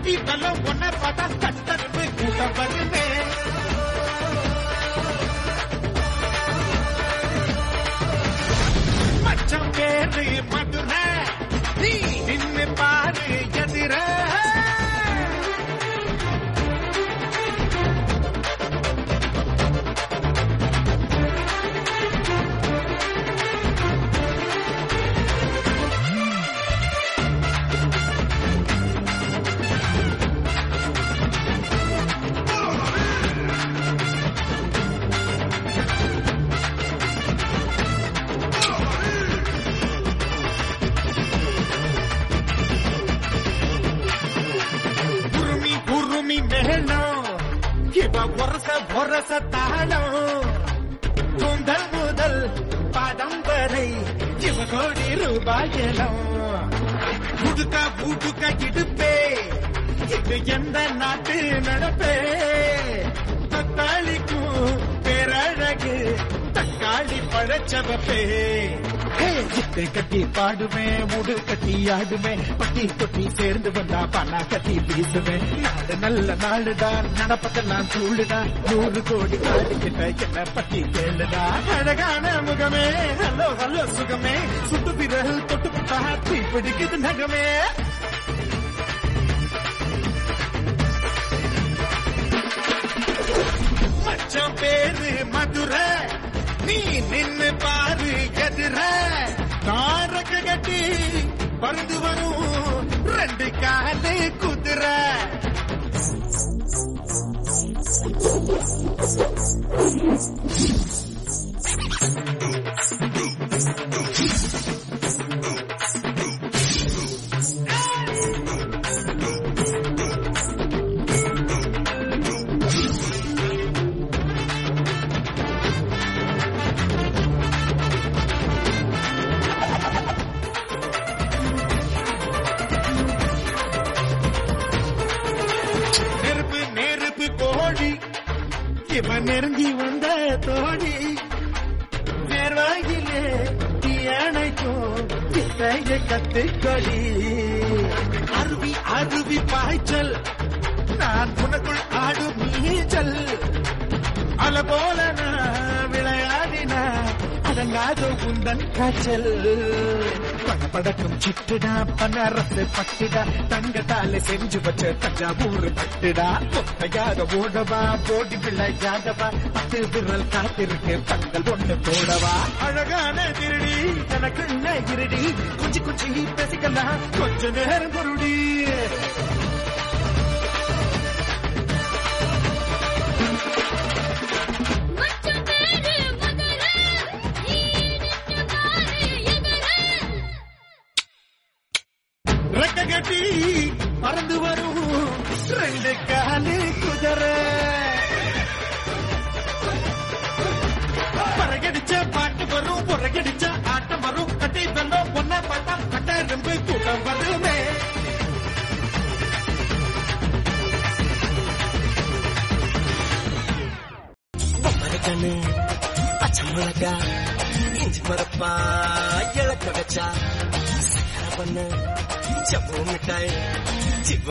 கட்டி வெள்ளம் ஒன்ன பார்த்தா கட்டரும்பு கூட்டம் வருமே மச்சம் பேரு மதுரை நீ நின்னு பாரு எதிர உருமி உருமி மேளம் இவ ஒரச ஒரச தாளம் கூந்தல் முதல் பாதம் வரை இவ கோடி ரூபாயலம் புதுக்க புதுக்க இடுப்பே இது எந்த நாட்டு நடப்பே தக்காளிக்கும் பேரழகு தக்காளி பழச்சவப்பே இத்தை கட்டி பாடுவேன் முடு கட்டி ஆடுவேன் பட்டி தொட்டி சேர்ந்து வந்தா பணா கட்டி வீசுவேன் நாடு நல்ல நாடுதான் நடப்பதெல்லாம் சூடுதான் நூறு கோடி காடு கிட்ட என்ன பத்தி கேளுடா அழகான முகமே ஹலோ ஹலோ சுகமே சுட்டு விரல் தொட்டு புட்டா தீ பிடிக்குது நகமே மச்சம் பேரு மதுரை நீ நின்னு பாரு எதிர காரக்க கட்டி பறந்து வரும் ரெண்டு காலு குதிரை நெருப்பு நெருப்பு கோழி இவன் நெருங்கி வந்த தோழி நேர்வாயிலே தீயணைக்கும் சித்தைய கத்துக்கொடி அருவி அருவி பாய்ச்சல் நான் உனக்குள் ஆடும் நீச்சல் அல போல நான் விளையாடினா அடங்காத உந்தன் காய்ச்சல் படபடக்கும் சிட்டுடா பனரசு பட்டுடா தங்கத்தால செஞ்சு வச்ச தஞ்சாவூர் பட்டுடா ஒத்தையாக ஓடவா போடி விளையாடவா பத்து விரல் காத்திருக்கு பங்கள் ஒண்ணு போடவா அழகான திருடி எனக்குள்ள இருடி குச்சி குச்சி பேசிக்கலாம் கொஞ்ச நேரம் பொருடி மச்சம் பேரு மதுரை நீ நின்னு பாரு எதிர ரெக்க கட்டி பறந்து வரும் ரெண்டு காலு குதிரை பறகடிச்ச பாட்டு வரும் புறகடிச்ச ஆட்டம் வரும் கட்டி வெள்ளம் ஒன்ன பார்த்தா கட்ட ரொம்ப கூட்டம் வருமே மரக்கண்ணு பச்சை மிளகா இஞ்சி மரப்பா இழக்க வச்சா சக்கரை பண்ணு ஜவ்வு மிட்டாய் ஜிவ்வு